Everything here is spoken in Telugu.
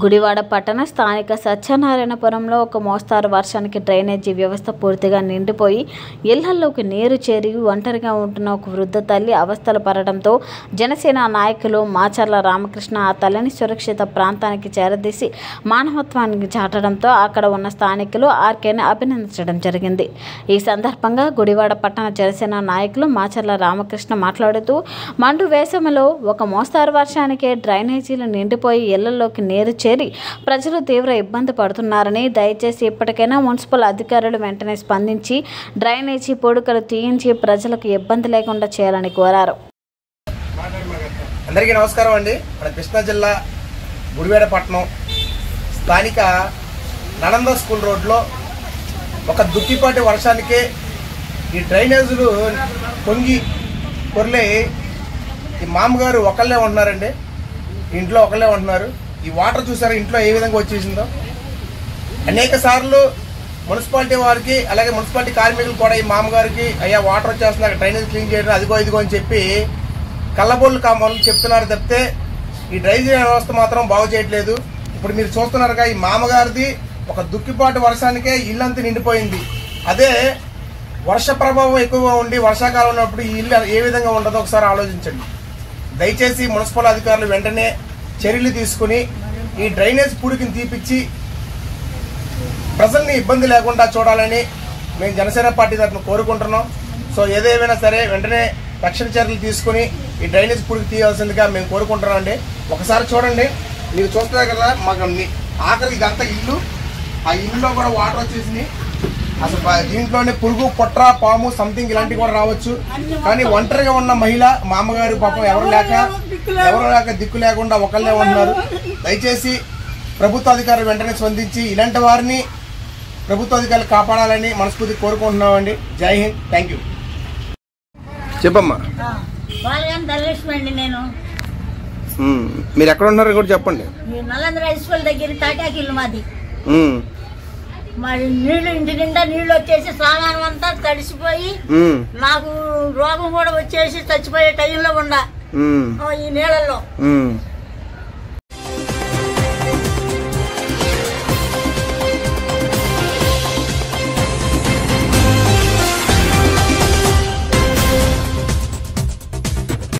గుడివాడ పట్టణ స్థానిక సత్యనారాయణపురంలో ఒక మోస్తారు వర్షానికి డ్రైనేజీ వ్యవస్థ పూర్తిగా నిండిపోయి ఇళ్లలోకి నీరు చేరి ఒంటరిగా ఉంటున్న ఒక వృద్ధ తల్లి అవస్థలు పడడంతో జనసేన నాయకులు మాచర్ల రామకృష్ణ ఆ తల్లిని సురక్షిత ప్రాంతానికి చేరదీసి మానవత్వానికి చాటడంతో అక్కడ ఉన్న స్థానికులు ఆర్కేని అభినందించడం జరిగింది ఈ సందర్భంగా గుడివాడ పట్టణ జనసేన నాయకులు మాచర్ల రామకృష్ణ మాట్లాడుతూ మండు వేసవిలో ఒక మోస్తారు వర్షానికే డ్రైనేజీలు నిండిపోయి ఇళ్లలోకి నీరు చేరి ప్రజలు తీవ్ర ఇబ్బంది పడుతున్నారని దయచేసి ఇప్పటికైనా మున్సిపల్ అధికారులు వెంటనే స్పందించి డ్రైనేజీ పొడుకలు తీయించి ప్రజలకు ఇబ్బంది లేకుండా చేయాలని కోరారు అందరికీ నమస్కారం అండి మన కృష్ణా జిల్లా గుడివేడ పట్టణం స్థానిక ననంద స్కూల్ రోడ్లో ఒక దుక్కిపాటి వర్షానికే ఈ డ్రైనేజీలు పొంగి పొర్లే ఈ మామగారు ఒకళ్ళే ఉంటున్నారండి ఇంట్లో ఒకళ్ళే ఉంటున్నారు ఈ వాటర్ చూసారా ఇంట్లో ఏ విధంగా వచ్చేసిందో అనేక సార్లు మున్సిపాలిటీ వారికి అలాగే మున్సిపాలిటీ కార్మికులు కూడా ఈ మామగారికి అయ్యా వాటర్ వచ్చేస్తున్నారు డ్రైనేజ్ క్లీన్ చేయడం అదిగో ఇదిగో అని చెప్పి కళ్ళబోళ్ళు కామని చెప్తున్నారు తప్పితే ఈ డ్రైనేజ్ వ్యవస్థ మాత్రం బాగు చేయట్లేదు ఇప్పుడు మీరు చూస్తున్నారుగా ఈ మామగారిది ఒక దుక్కిపాటు వర్షానికే ఇల్లంతా నిండిపోయింది అదే వర్ష ప్రభావం ఎక్కువగా ఉండి వర్షాకాలం ఉన్నప్పుడు ఈ ఇల్లు ఏ విధంగా ఉండదో ఒకసారి ఆలోచించండి దయచేసి మున్సిపల్ అధికారులు వెంటనే చర్యలు తీసుకుని ఈ డ్రైనేజ్ పూడికిని తీపిచ్చి ప్రజల్ని ఇబ్బంది లేకుండా చూడాలని మేము జనసేన పార్టీ తరఫున కోరుకుంటున్నాం సో ఏదేమైనా సరే వెంటనే రక్షణ చర్యలు తీసుకుని ఈ డ్రైనేజ్ పూడికి తీయాల్సిందిగా మేము కోరుకుంటున్నాం అండి ఒకసారి చూడండి మీరు చూస్తున్నారు కదా మాకు ని- ఆఖరి ఇదంతా ఇల్లు ఆ ఇల్లులో కూడా వాటర్ వచ్చేసింది అసలు బ- దీంట్లోనే పురుగు పొట్ర పాము సంథింగ్ ఇలాంటివి కూడా రావచ్చు కానీ ఒంటరిగా ఉన్న మహిళ మా అమ్మగారు పాపం ఎవరు లేక ఎవరు లేక దిక్కు లేకుండా ఒకళ్ళే ఉంటున్నారు దయచేసి ప్రభుత్వ అధికారులు వెంటనే స్పందించి ఇలాంటి వారిని ప్రభుత్వ అధికారులు కాపాడాలని మనస్ఫూర్తి కోరుకుంటున్నామండి జై హింద్ థ్యాంక్ యూ చెప్పమ్మా వాళ్ళని ధనలక్ష్మి అండి నేను మీరు ఎక్కడ ఉన్నారో కూడా చెప్పండి ఈ నల్లంద్ర హై స్కూల్ దగ్గర తాటాకి ఇల్లు మాది మరి నీళ్లు ఇంటి నిండా నీళ్లు వచ్చేసి సామానం అంతా తడిసిపోయి నాకు రోగం కూడా వచ్చేసి చచ్చిపోయే టైంలో ఉండ ఓ ఈ నీళ్ళల్లో